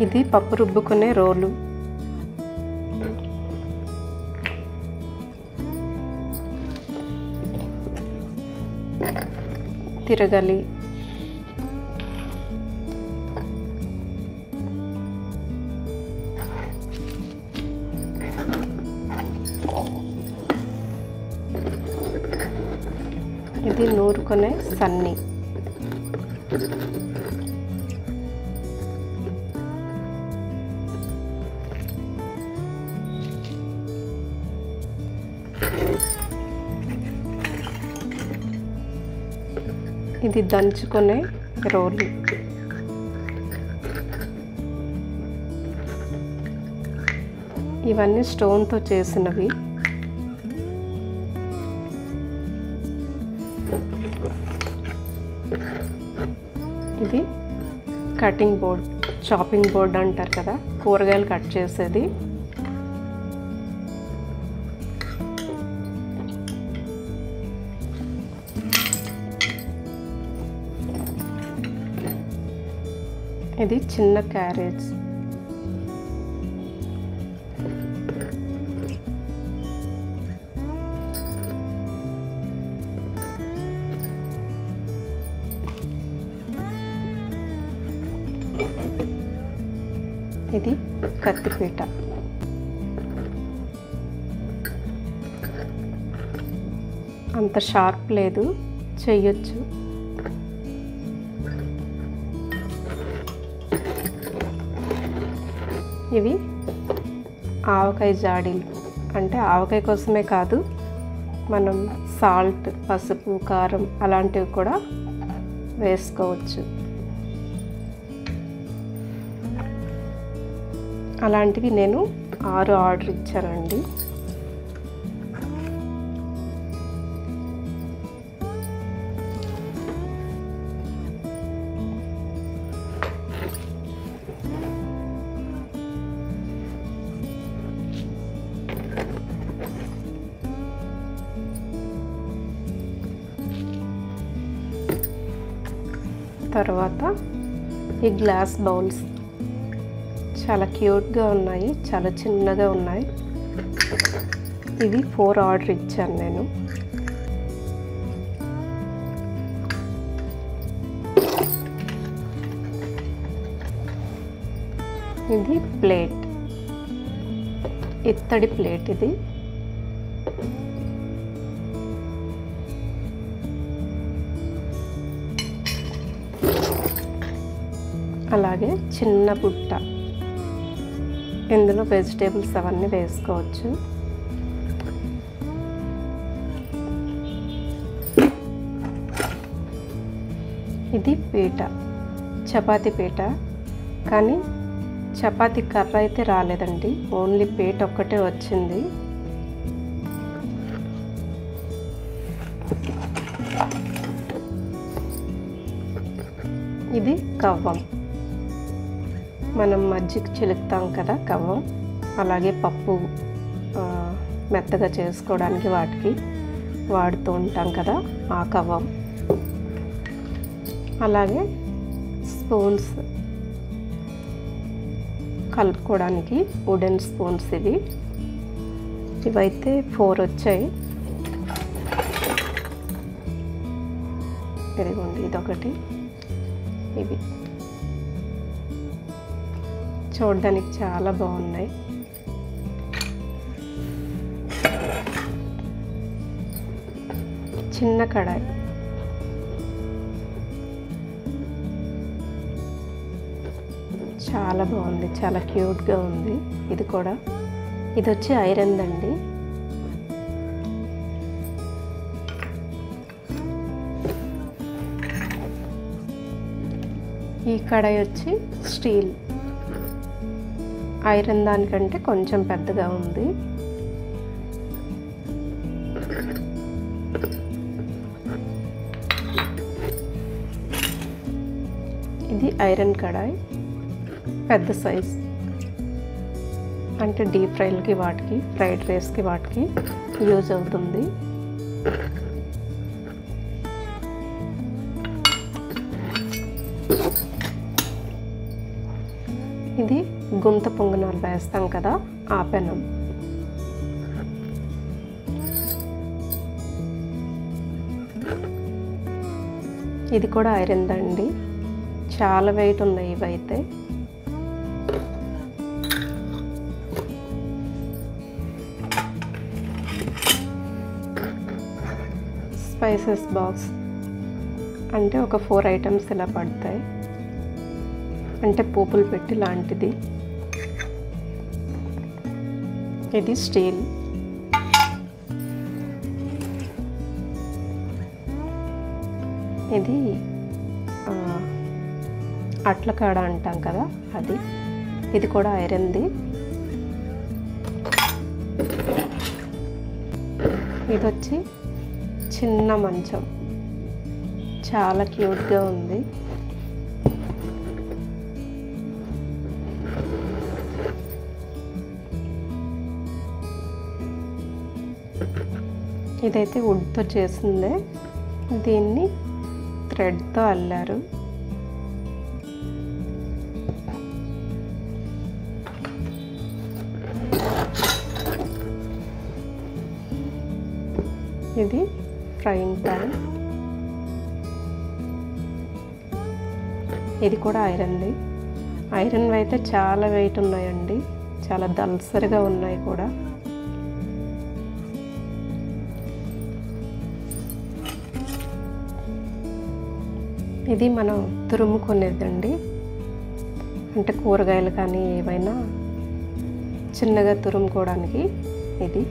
ఇది పప్పు రుబ్బుకునే రోలు తిరగలి ఇది నూరుకునే సన్ని ఇది దంచుకునే రోలు ఇవన్నీ స్టోన్తో చేసినవి ఇది కటింగ్ బోర్డ్ చాపింగ్ బోర్డ్ అంటారు కదా కూరగాయలు కట్ చేసేది ఇది చిన్న క్యారేజ్ ఇది కత్తిపీట అంత షార్ప్ లేదు చెయ్యొచ్చు ఇవి ఆవకాయ జాడీలు అంటే ఆవకాయ కోసమే కాదు మనం సాల్ట్ పసుపు కారం అలాంటివి కూడా వేసుకోవచ్చు అలాంటివి నేను ఆరు ఆర్డర్ ఇచ్చానండి తర్వాత ఈ గ్లాస్ బౌల్స్ చాలా క్యూట్గా ఉన్నాయి చాలా చిన్నగా ఉన్నాయి ఇవి ఫోర్ ఆర్డర్ ఇచ్చాను నేను ఇది ప్లేట్ ఇత్తడి ప్లేట్ ఇది అలాగే చిన్న బుట్ట ఇందులో వెజిటేబుల్స్ అవన్నీ వేసుకోవచ్చు ఇది పీట చపాతి పీట కానీ చపాతి కర్ర అయితే రాలేదండి ఓన్లీ పీట ఒక్కటే వచ్చింది ఇది కవ్వం మనం మజ్జిగ చిలుకుతాం కదా కవ్వం అలాగే పప్పు ఆ, మెత్తగా చేసుకోవడానికి వాటికి వాడుతూ ఉంటాం కదా ఆ కవ్వం అలాగే స్పూన్స్ కలుపుకోవడానికి వుడెన్ స్పూన్స్ ఇవి ఇవైతే ఫోర్ వచ్చాయి ఇదిగోండి ఇదొకటి ఇవి చూడడానికి చాలా బాగున్నాయి చిన్న కడాయి చాలా బాగుంది చాలా క్యూట్గా ఉంది ఇది కూడా ఇది వచ్చి ఐరన్ దండి ఈ కడాయి వచ్చి స్టీల్ ఐరన్ దానికంటే కొంచెం పెద్దగా ఉంది ఇది ఐరన్ కడాయి పెద్ద సైజ్ అంటే డీప్ ఫ్రైలకి వాటికి ఫ్రైడ్ రైస్కి వాటికి యూజ్ అవుతుంది ఇది గుంత పొంగనాలు వేస్తాం కదా ఆ పెనం ఇది కూడా ఐరన్ దండి చాలా వెయిట్ ఉన్నాయి ఇవైతే స్పైసెస్ బాక్స్ అంటే ఒక ఫోర్ ఐటమ్స్ ఇలా పడతాయి అంటే పోపులు పెట్టి లాంటిది ఇది స్టీల్ ఇది ఆ, అట్ల కాడ అంటాం కదా అది ఇది కూడా ఐరన్ది ఇది వచ్చి చిన్న మంచం చాలా క్యూట్గా ఉంది ఇదైతే వుడ్తో చేసిందే దీన్ని థ్రెడ్తో అల్లారు ఇది ఫ్రైయింగ్ ప్యాన్ ఇది కూడా ఐరన్ది ఐరన్ అయితే చాలా వెయిట్ ఉన్నాయండి చాలా దల్సరిగా ఉన్నాయి కూడా ఇది మనం తురుముకునేదండి అంటే కూరగాయలు కానీ ఏవైనా చిన్నగా తురుముకోవడానికి ఇది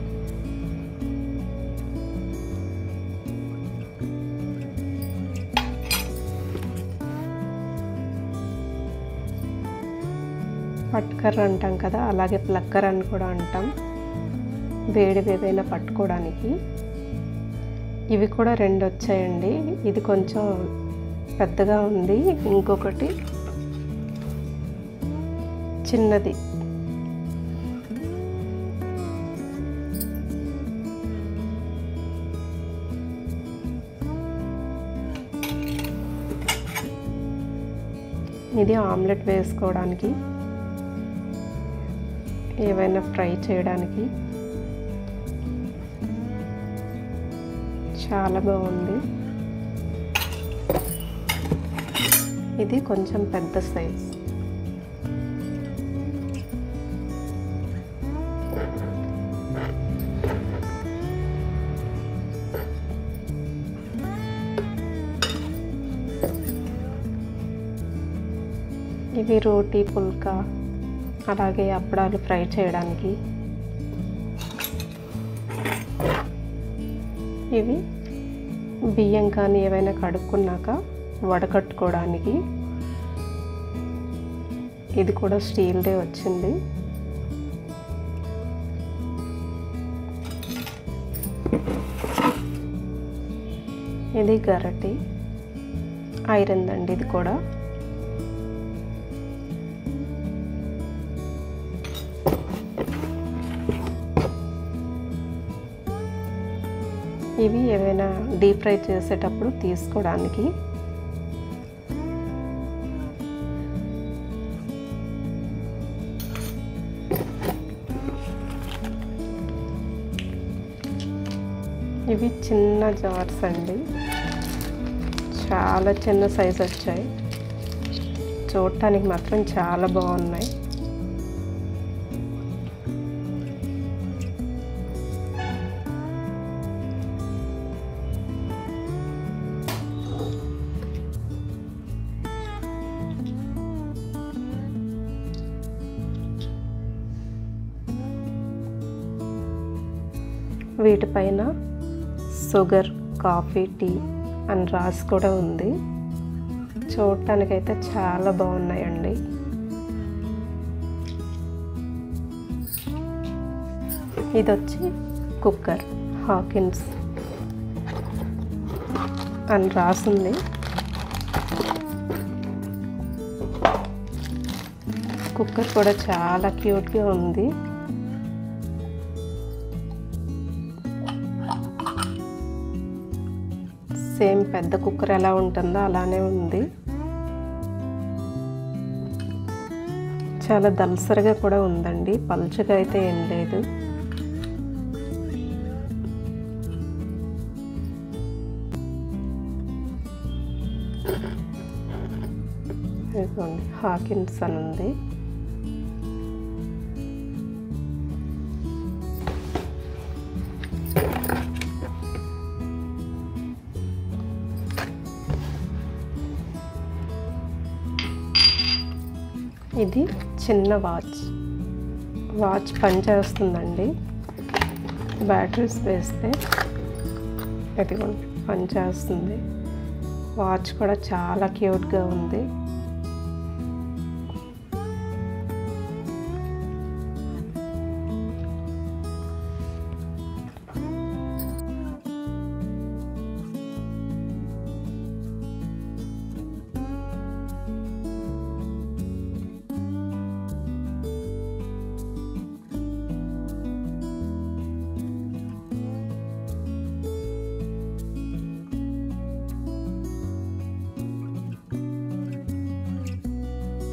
పట్కర్ర అంటాం కదా అలాగే ప్లక్కర్ అని కూడా అంటాం వేడి ఏదైనా పట్టుకోవడానికి ఇవి కూడా రెండు వచ్చాయండి ఇది కొంచెం పెద్దగా ఉంది ఇంకొకటి చిన్నది ఇది ఆమ్లెట్ వేసుకోవడానికి ఏవైనా ఫ్రై చేయడానికి చాలా బాగుంది ఇది కొంచెం పెద్ద సైజ్ ఇవి రోటీ పుల్కా అలాగే అప్పడాలు ఫ్రై చేయడానికి ఇవి బియ్యం కానీ ఏవైనా కడుక్కున్నాక వడకట్టుకోవడానికి ఇది కూడా స్టీల్దే వచ్చింది ఇది గరటి ఐరన్ దండి ఇది కూడా ఇవి ఏవైనా డీప్ ఫ్రై చేసేటప్పుడు తీసుకోవడానికి ఇవి చిన్న జార్స్ అండి చాలా చిన్న సైజ్ వచ్చాయి చూడటానికి మాత్రం చాలా బాగున్నాయి వీటిపైన షుగర్ కాఫీ టీ అని రాసి కూడా ఉంది చూడటానికైతే చాలా బాగున్నాయండి ఇది వచ్చి కుక్కర్ హాకిన్స్ అని రాసింది కుక్కర్ కూడా చాలా క్యూట్గా ఉంది సేమ్ పెద్ద కుక్కర్ ఎలా ఉంటుందో అలానే ఉంది చాలా దలసరిగా కూడా ఉందండి పలుచగా అయితే ఏం లేదు ఇదిగోండి హాకిన్స్ అని ఉంది ఇది చిన్న వాచ్ వాచ్ పనిచేస్తుందండి బ్యాటరీస్ వేస్తే ఇదిగోండి పనిచేస్తుంది వాచ్ కూడా చాలా క్యూట్గా ఉంది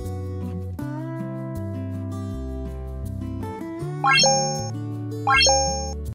Bye.